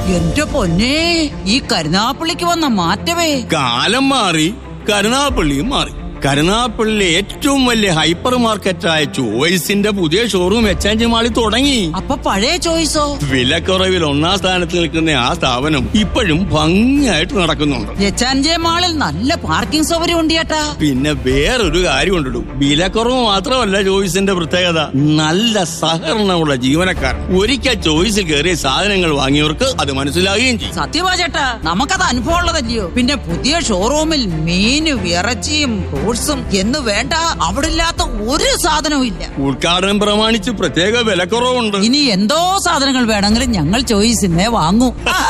എന്റെ പൊന്നേ ഈ കരുനാപ്പള്ളിക്ക് വന്ന മാറ്റമേ കാലം മാറി കരുനാപ്പള്ളിയും മാറി കരുനാപ്പള്ളിയിലെ ഏറ്റവും വലിയ ഹൈപ്പർ മാർക്കറ്റായ ചോയ്സിന്റെ പുതിയ ഷോറൂം എച്ച് മാളിൽ തുടങ്ങി അപ്പൊ പഴയ ചോയ്സോ വിലക്കുറവിൽ ഒന്നാം സ്ഥാനത്ത് നിൽക്കുന്ന ആ സ്ഥാപനം ഇപ്പോഴും ഭംഗിയായിട്ട് നടക്കുന്നുണ്ട് എച്ചാൻജെ മാളിൽ നല്ല പാർക്കിംഗ് സൗകര്യം ഉണ്ട് ചേട്ടാ പിന്നെ വേറൊരു കാര്യം ഉണ്ടിടും വിലക്കുറവ് മാത്രമല്ല ചോയ്സിന്റെ പ്രത്യേകത നല്ല സഹകരണമുള്ള ജീവനക്കാർ ഒരിക്കൽ ചോയ്സിൽ കയറിയ സാധനങ്ങൾ വാങ്ങിയവർക്ക് അത് മനസ്സിലാകുകയും ചെയ്യും സത്യവാ ചേട്ടാ നമുക്കത് അനുഭവം ഉള്ളതല്ലയോ പിന്നെ പുതിയ ഷോറൂമിൽ മീനും ഇറച്ചിയും ഫ്രൂട്ട്സും എന്ന് വേണ്ട അവിടെ ഇല്ലാത്ത ഒരു സാധനവും ഇല്ല ഉദ്ഘാടനം പ്രമാണിച്ച് പ്രത്യേക വിലക്കുറവുണ്ട് ഇനി എന്തോ സാധനങ്ങൾ വേണമെങ്കിലും ഞങ്ങൾ ചോയ്സിന്നേ വാങ്ങൂ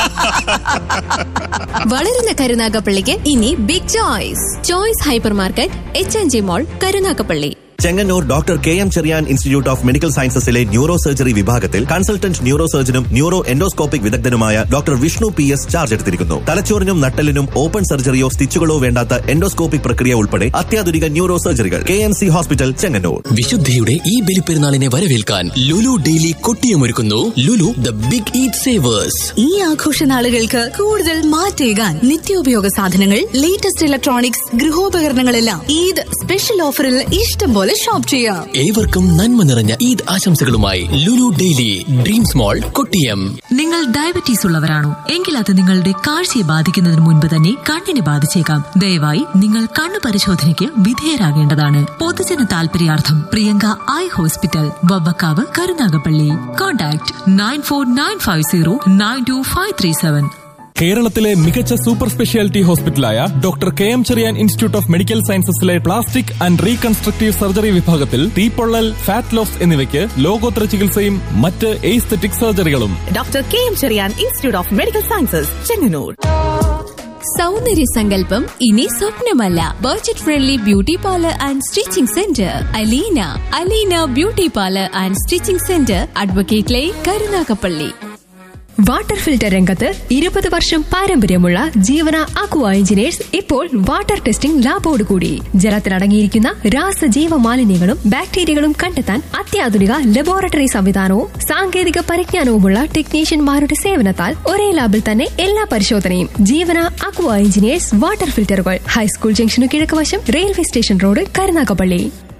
വളരുന്ന കരുനാഗപ്പള്ളിക്ക് ഇനി big choice choice hypermarket H N G mall Karunagappally Chengannur doctor K M Cherian institute of medical സയൻസസിലെ ന്യൂറോ സർജറി വിഭാഗത്തിൽ കൺസൾട്ടന്റ് ന്യൂറോ സർജനും ന്യൂറോ എൻഡോസ്കോപ്പിക് വിദഗ്ധനുമായ doctor Vishnu P S charge എടുത്തിരിക്കുന്നു തലച്ചോറിനും നട്ടലിനും ഓപ്പൺ സർജറിയോ സ്റ്റിച്ചുകളോ വേണ്ടാത്ത എൻഡോസ്കോപ്പിക് പ്രക്രിയ ഉൾപ്പെടെ അത്യാധുനിക ന്യൂറോ സർജറികൾ K M C hospital Chengannur വിശുദ്ധിയുടെ ഈ ബലിപ്പെരുന്നാളിനെ വരവേൽക്കാൻ ലുലു ഡെയിലി കൊട്ടിയമൊരുക്കുന്നു Lulu the big eat savers ഈ ആഘോഷ നാളുകൾക്ക് കൂടുതൽ മാറ്റേകാൻ നിത്യോപയോഗ സാധനങ്ങൾ ലേറ്റസ്റ്റ് ഇലക്ട്രോണിക്സ് ഗൃഹോപകരണങ്ങളെല്ലാം ഈദ് സ്പെഷ്യൽ ഓഫറിൽ ഇഷ്ടം പോലെ ഷോപ്പ് ചെയ്യാം ഏവർക്കും നന്മ നിറഞ്ഞ ഈദ് ആശംസകളുമായി Lulu daily dreams mall Kottiyam നിങ്ങൾ ഡയബറ്റീസ് ഉള്ളവരാണോ എങ്കിൽ അത് നിങ്ങളുടെ കാഴ്ചയെ ബാധിക്കുന്നതിന് മുൻപ് തന്നെ കണ്ണിനെ ബാധിച്ചേക്കാം ദയവായി നിങ്ങൾ കണ്ണു പരിശോധനയ്ക്ക് വിധേയരാകേണ്ടതാണ് പൊതുജന താൽപര്യാർത്ഥം Priyanka eye hospital Vavvakkavu Karunagappally contact nine four nine five zero nine two five three seven കേരളത്തിലെ മികച്ച സൂപ്പർ സ്പെഷ്യാലിറ്റി ഹോസ്പിറ്റലായ doctor K M Cherian institute of medical സയൻസസിലെ പ്ലാസ്റ്റിക് ആൻഡ് റീകൺസ്ട്രക്റ്റീവ് സർജറി വിഭാഗത്തിൽ തീപ്പൊള്ളൽ ഫാറ്റ് ലോസ് എന്നിവയ്ക്ക് ലോകോത്തര ചികിത്സയും മറ്റ് എയ്സ്തെറ്റിക് സർജറികളും doctor K M Cherian institute of medical sciences Chengannur സൗന്ദര്യ സങ്കല്പം ഇനി സ്വപ്നമല്ല budget friendly beauty parlour and stitching centre Aleena Aleena beauty parlour and stitching centre advocate lane Karunagappally water filter രംഗത്ത് ഇരുപത് വർഷം പാരമ്പര്യമുള്ള ജീവന അക്വ എഞ്ചിനീയേഴ്സ് ഇപ്പോൾ വാട്ടർ ടെസ്റ്റിംഗ് ലാബോട് കൂടി ജലത്തിലടങ്ങിയിരിക്കുന്ന രാസജീവ മാലിന്യങ്ങളും ബാക്ടീരിയകളും കണ്ടെത്താൻ അത്യാധുനിക ലബോറട്ടറി സംവിധാനവും സാങ്കേതിക പരിജ്ഞാനവുമുള്ള ടെക്നീഷ്യന്മാരുടെ സേവനത്താൽ ഒരേ ലാബിൽ തന്നെ എല്ലാ പരിശോധനയും ജീവന അക്വ എഞ്ചിനീയേഴ്സ് വാട്ടർ ഫിൽറ്ററുകൾ ഹൈസ്കൂൾ ജംഗ്ഷനു കിഴക്ക് വശം റെയിൽവേ സ്റ്റേഷൻ റോഡ് കരുനാഗപ്പള്ളി